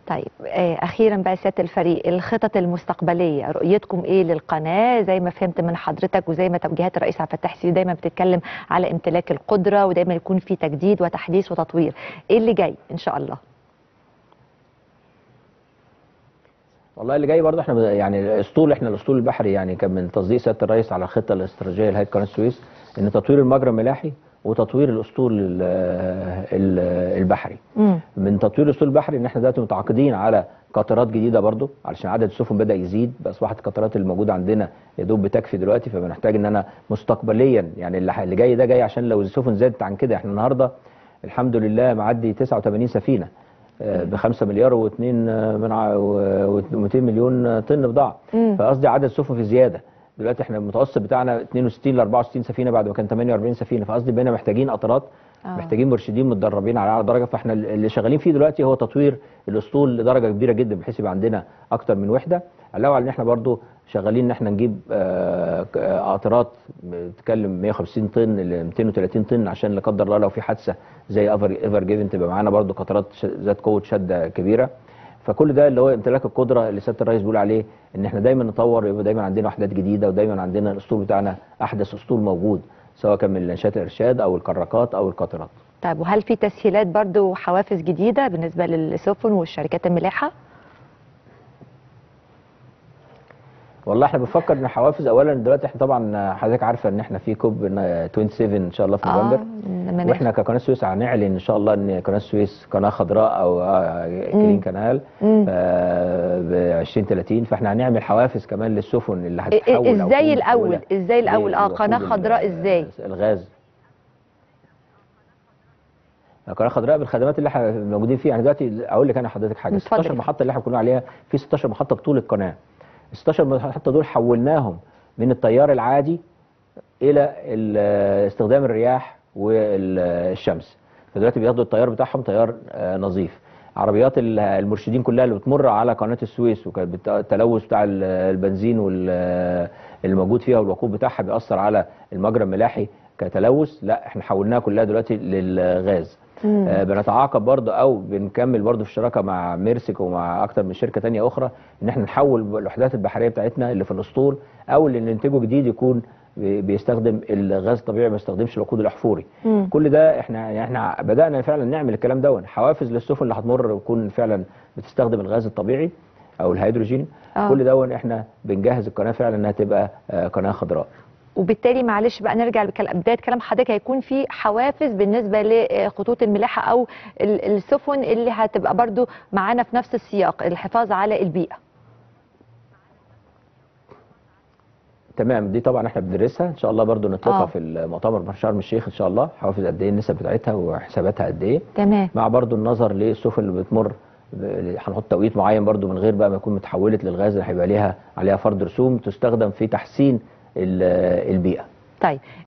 طيب آه، اخيرا بقى سياده الفريق الخطط المستقبليه رؤيتكم ايه للقناه زي ما فهمت من حضرتك وزي ما توجيهات الرئيس عبد الفتاح السيسي دايما بتتكلم على امتلاك القدره ودايما يكون في تجديد وتحديث وتطوير ايه اللي جاي ان شاء الله والله اللي جاي برضه احنا ب- يعني الاسطول احنا الاسطول البحري يعني كان من تصديق سياده الرئيس على الخطه الاستراتيجيه لهيئه قناه السويس ان تطوير المجرى الملاحي وتطوير الاسطول ال- ال- البحري امم من تطوير الاسطول البحري ان احنا دلوقتي متعاقدين على قطارات جديده برضو علشان عدد السفن بدا يزيد بقى اصبحت القطارات الموجوده عندنا يا دوب بتكفي دلوقتي فبنحتاج ان انا مستقبليا يعني اللي اللي جاي ده جاي عشان لو السفن زادت عن كده احنا النهارده الحمد لله معدي 89 سفينه ب 5 مليار و2 من و200 مليون طن بضاعه مم. فقصدي عدد سفن في زياده دلوقتي احنا المتوسط بتاعنا 62 ل 64 سفينه بعد ما كان 48 سفينه فقصدي بقينا محتاجين قطارات آه. محتاجين مرشدين متدربين على اعلى درجه فاحنا اللي شغالين فيه دلوقتي هو تطوير الاسطول لدرجه كبيره جدا بحيث يبقى عندنا اكتر من وحده علاوه على ان احنا برضو شغالين ان احنا نجيب آه، ك- آه، قطارات بتتكلم 150 طن ل 230 طن عشان لا قدر الله لو في حادثه زي ايفر ايفر جيفن تبقى معانا برضو قطارات ش- ذات قوه شده كبيره فكل ده اللي هو امتلاك القدره اللي سياده الرئيس بيقول عليه ان احنا دايما نطور يبقى دايما عندنا وحدات جديده ودايما عندنا الاسطول بتاعنا احدث اسطول موجود سواء كان من لانشات الارشاد او الكراكات او القاطرات طيب وهل في تسهيلات برضو وحوافز جديده بالنسبه للسفن والشركات الملاحه والله احنا بنفكر ان حوافز اولا دلوقتي احنا طبعا حضرتك عارفه ان احنا في كوب 27 ان شاء الله في نوفمبر المناخ. واحنا كقناه السويس هنعلن ان شاء الله ان قناه السويس قناه خضراء او آه، كلين كانال مم. ب 2030 فاحنا هنعمل حوافز كمان للسفن اللي إيه- هتتحول أو ازاي تكون الاول متحولة ازاي الاول اه للوقود قناه ال- خضراء ازاي الغاز القناه الخضراء بالخدمات اللي احنا موجودين فيها يعني دلوقتي اقول لك انا حضرتك حاجه اتفضل. 16 محطه اللي احنا كنا عليها في 16 محطه بطول القناه ال 16 محطه دول حولناهم من التيار العادي الى ال- استخدام الرياح والشمس فدلوقتي بياخدوا التيار بتاعهم تيار آه، نظيف عربيات ال- المرشدين كلها اللي بتمر على قناه السويس وكانت بت- التلوث بتاع ال- البنزين وال- الموجود فيها والوقود بتاعها بيأثر على المجرى الملاحي كتلوث لا احنا حولناها كلها دلوقتي للغاز مم. آه، بنتعاقب برضه او بنكمل برضه في الشراكه مع ميرسك ومع اكتر من شركه تانية اخرى ان احنا نحول الوحدات البحريه بتاعتنا اللي في الاسطول او اللي ننتجه جديد يكون بي- بيستخدم الغاز الطبيعي ما يستخدمش الوقود الاحفوري مم. كل ده احنا يعني احنا بدانا فعلا نعمل الكلام ده حوافز للسفن اللي هتمر وتكون فعلا بتستخدم الغاز الطبيعي او الهيدروجين آه. كل ده احنا بنجهز القناه فعلا انها تبقى آه، قناه خضراء وبالتالي معلش بقى نرجع لكل- بدايه كلام حضرتك هيكون في حوافز بالنسبه لخطوط الملاحه او ال- السفن اللي هتبقى برضو معانا في نفس السياق الحفاظ على البيئه تمام دي طبعا احنا بندرسها ان شاء الله برضو نطلقها آه. في المؤتمر في شرم الشيخ ان شاء الله حوافز قد ايه النسب بتاعتها وحساباتها قد ايه تمام مع برضو النظر للسفن اللي بتمر ب- هنحط توقيت معين برضو من غير بقى ما يكون متحولت للغاز اللي هيبقى ليها عليها فرض رسوم تستخدم في تحسين ال- البيئه طيب